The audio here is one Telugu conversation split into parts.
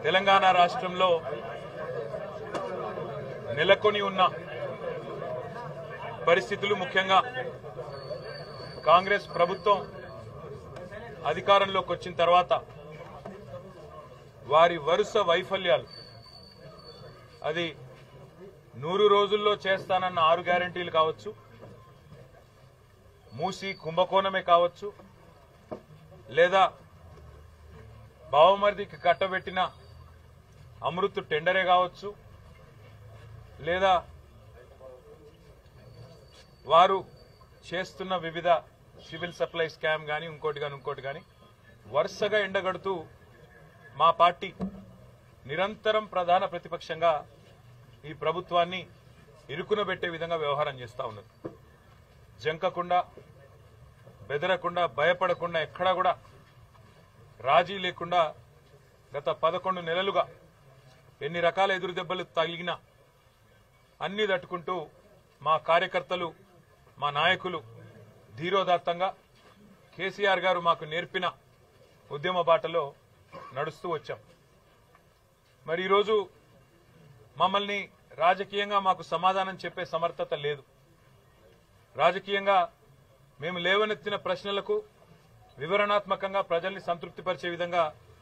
తెలంగాణ రాష్ట్రంలో నెలకొని ఉన్న పరిస్థితులు ముఖ్యంగా కాంగ్రెస్ ప్రభుత్వం అధికారంలోకి వచ్చిన తర్వాత వారి వరుస వైఫల్యాలు అది నూరు రోజుల్లో చేస్తానన్న ఆరు గ్యారంటీలు కావచ్చు మూసి కుంభకోణమే కావచ్చు లేదా బావమరిదికి కట్టబెట్టిన అమృత్ టెండరే కావచ్చు లేదా వారు చేస్తున్న వివిధ సివిల్ సప్లై స్కామ్ కానీ ఇంకోటి కానీ ఇంకోటి కానీ వరుసగా ఎండగడుతూ మా పార్టీ నిరంతరం ప్రధాన ప్రతిపక్షంగా ఈ ప్రభుత్వాన్ని ఇరుకున పెట్టే విధంగా వ్యవహారం చేస్తా ఉన్నది జంకకుండా బెదరకుండా భయపడకుండా ఎక్కడా కూడా రాజీ లేకుండా గత పదకొండు నెలలుగా ఎన్ని రకాల ఎదురు దెబ్బలు తగిలినా అన్ని తట్టుకుంటూ మా కార్యకర్తలు మా నాయకులు ధీరోదాత్తంగా కేసీఆర్ గారు మాకు నేర్పిన ఉద్యమ బాటలో నడుస్తూ వచ్చాం మరి ఈరోజు మమ్మల్ని రాజకీయంగా మాకు సమాధానం చెప్పే సమర్థత లేదు రాజకీయంగా మేము లేవనెత్తిన ప్రశ్నలకు వివరణాత్మకంగా ప్రజల్ని సంతృప్తిపరిచే విధంగా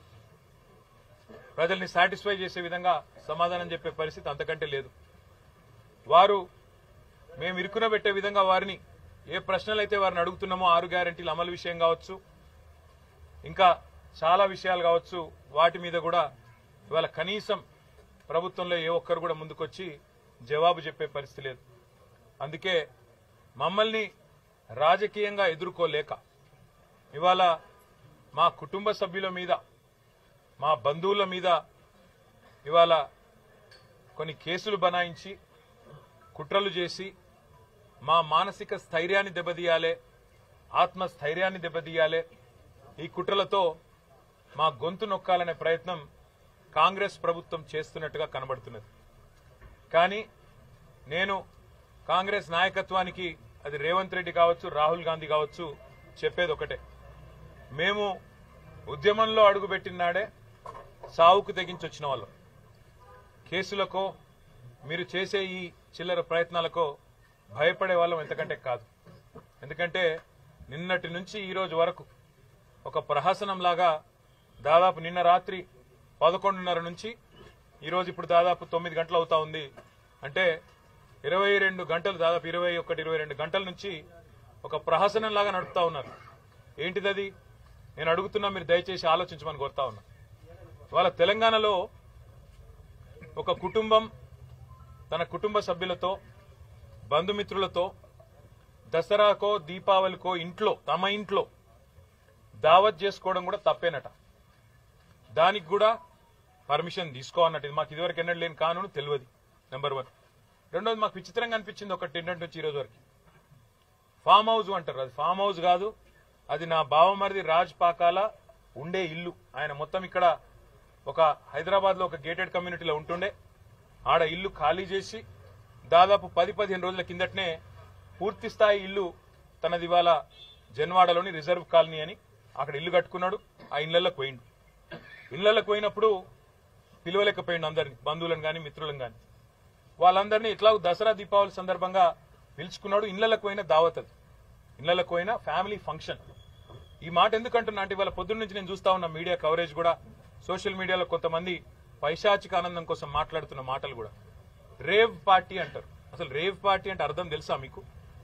ప్రజల్ని సాటిస్ఫై చేసే విధంగా సమాధానం చెప్పే పరిస్థితి అంతకంటే లేదు వారు మేము ఇరుకున పెట్టే విధంగా వారిని ఏ ప్రశ్నలు అయితే వారిని అడుగుతున్నామో ఆరు గ్యారంటీల అమలు విషయం కావచ్చు ఇంకా చాలా విషయాలు కావచ్చు వాటి మీద కూడా ఇవాళ కనీసం ప్రభుత్వంలో ఏ ఒక్కరు కూడా ముందుకొచ్చి జవాబు చెప్పే పరిస్థితి లేదు అందుకే మమ్మల్ని రాజకీయంగా ఎదుర్కోలేక ఇవాళ మా కుటుంబ సభ్యుల మీద మా బంధువుల మీద ఇవాళ కొన్ని కేసులు బనాయించి కుట్రలు చేసి మా మానసిక స్థైర్యాన్ని దెబ్బతీయాలే ఆత్మస్థైర్యాన్ని దెబ్బతీయాలే ఈ కుట్రలతో మా గొంతు నొక్కాలనే ప్రయత్నం కాంగ్రెస్ ప్రభుత్వం చేస్తున్నట్టుగా కనబడుతున్నది కానీ నేను కాంగ్రెస్ నాయకత్వానికి అది రేవంత్ రెడ్డి కావచ్చు రాహుల్ గాంధీ కావచ్చు చెప్పేది ఒకటే మేము ఉద్యమంలో అడుగుపెట్టిన నాడే సావుకు తెగించొచ్చిన వాళ్ళం కేసులకో మీరు చేసే ఈ చిల్లర ప్రయత్నాలకో భయపడే వాళ్ళం ఎంతకంటే కాదు ఎందుకంటే నిన్నటి నుంచి ఈ రోజు వరకు ఒక ప్రహసనం లాగా దాదాపు నిన్న రాత్రి పదకొండున్నర నుంచి ఈరోజు ఇప్పుడు దాదాపు తొమ్మిది గంటలు అవుతా ఉంది అంటే ఇరవై రెండు గంటలు దాదాపు ఇరవై ఒకటి ఇరవై రెండు గంటల నుంచి ఒక ప్రహసనం లాగా నడుపుతా ఉన్నారు ఏంటిదది నేను అడుగుతున్నా మీరు దయచేసి ఆలోచించమని కోరుతా ఉన్నా వాళ్ళ తెలంగాణలో ఒక కుటుంబం తన కుటుంబ సభ్యులతో బంధుమిత్రులతో దసరాకో దీపావళికో ఇంట్లో తమ ఇంట్లో దావత్ చేసుకోవడం కూడా తప్పేనట దానికి కూడా పర్మిషన్ తీసుకో అన్నట్టు ఇది మాకు ఇదివరకు ఎన్నడూ లేని కానూను తెలియదు నెంబర్ వన్ రెండోది మాకు విచిత్రంగా అనిపించింది ఒక టెండెంట్ నుంచి ఈ రోజు వరకు ఫామ్ హౌస్ అంటారు అది ఫామ్ హౌస్ కాదు అది నా బావమరిది రాజ్ పాకాల ఉండే ఇల్లు ఆయన మొత్తం ఇక్కడ ఒక హైదరాబాద్ లో ఒక గేటెడ్ కమ్యూనిటీలో ఉంటుండే ఆడ ఇల్లు ఖాళీ చేసి దాదాపు పది పదిహేను రోజుల కిందటనే పూర్తి స్థాయి ఇల్లు తనది ఇవాళ జన్వాడలోని రిజర్వ్ కాలనీ అని అక్కడ ఇల్లు కట్టుకున్నాడు ఆ ఇళ్లలోకి పోయిండు ఇళ్లలోకి పోయినప్పుడు పిలవలేకపోయిండు అందరిని బంధువులను గాని మిత్రులను గాని వాళ్ళందరినీ ఇట్లా దసరా దీపావళి సందర్భంగా పిలుచుకున్నాడు ఇళ్లకు పోయిన దావత్ అది ఇళ్లకు పోయిన ఫ్యామిలీ ఫంక్షన్ ఈ మాట ఎందుకంటున్నా అంటే ఇవాళ పొద్దున్న నుంచి నేను చూస్తా ఉన్న మీడియా కవరేజ్ కూడా సోషల్ మీడియాలో కొంతమంది పైశాచిక ఆనందం కోసం మాట్లాడుతున్న మాటలు కూడా రేవ్ పార్టీ అంటారు అసలు రేవ్ పార్టీ అంటే అర్థం తెలుసా మీకు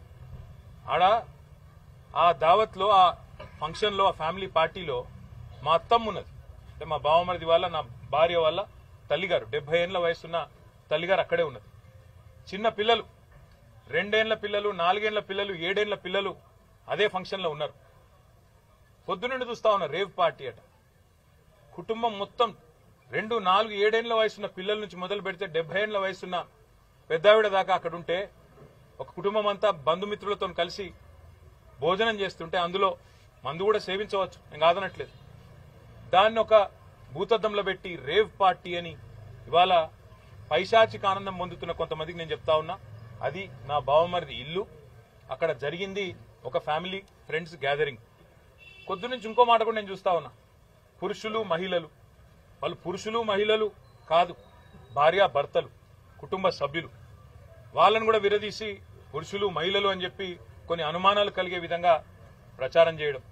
ఆడ ఆ దావత్ లో ఆ ఫంక్షన్ లో ఆ ఫ్యామిలీ పార్టీలో మా అత్తమ్మ ఉన్నది అంటే మా బావమరిది వాళ్ళ నా భార్య వాళ్ళ తల్లిగారు డెబ్బై ఏళ్ల వయసున్న తల్లిగారు అక్కడే ఉన్నది చిన్న పిల్లలు రెండేళ్ల పిల్లలు నాలుగేళ్ల పిల్లలు ఏడేళ్ల పిల్లలు అదే ఫంక్షన్ లో ఉన్నారు పొద్దునుండి చూస్తా ఉన్నారు రేవ్ పార్టీ అట కుటుంబం మొత్తం రెండు నాలుగు ఏడేళ్ల వయసున్న పిల్లల నుంచి మొదలు పెడితే డెబ్బై ఏళ్ల వయసున్న పెద్దావిడ దాకా అక్కడ ఉంటే ఒక కుటుంబం అంతా బంధుమిత్రులతో కలిసి భోజనం చేస్తుంటే అందులో మందు కూడా సేవించవచ్చు నేను కాదనట్లేదు దాన్ని ఒక భూతద్దంలో పెట్టి రేవ్ పార్టీ అని ఇవాళ పైశాచిక ఆనందం పొందుతున్న కొంతమందికి నేను చెప్తా ఉన్నా అది నా బావమరిది ఇల్లు అక్కడ జరిగింది ఒక ఫ్యామిలీ ఫ్రెండ్స్ గ్యాదరింగ్ కొద్ది నుంచి ఇంకో మాట కూడా నేను చూస్తా ఉన్నా పురుషులు మహిళలు వాళ్ళు పురుషులు మహిళలు కాదు భార్య భర్తలు కుటుంబ సభ్యులు వాళ్ళని కూడా విరదీసి పురుషులు మహిళలు అని చెప్పి కొన్ని అనుమానాలు కలిగే విధంగా ప్రచారం చేయడం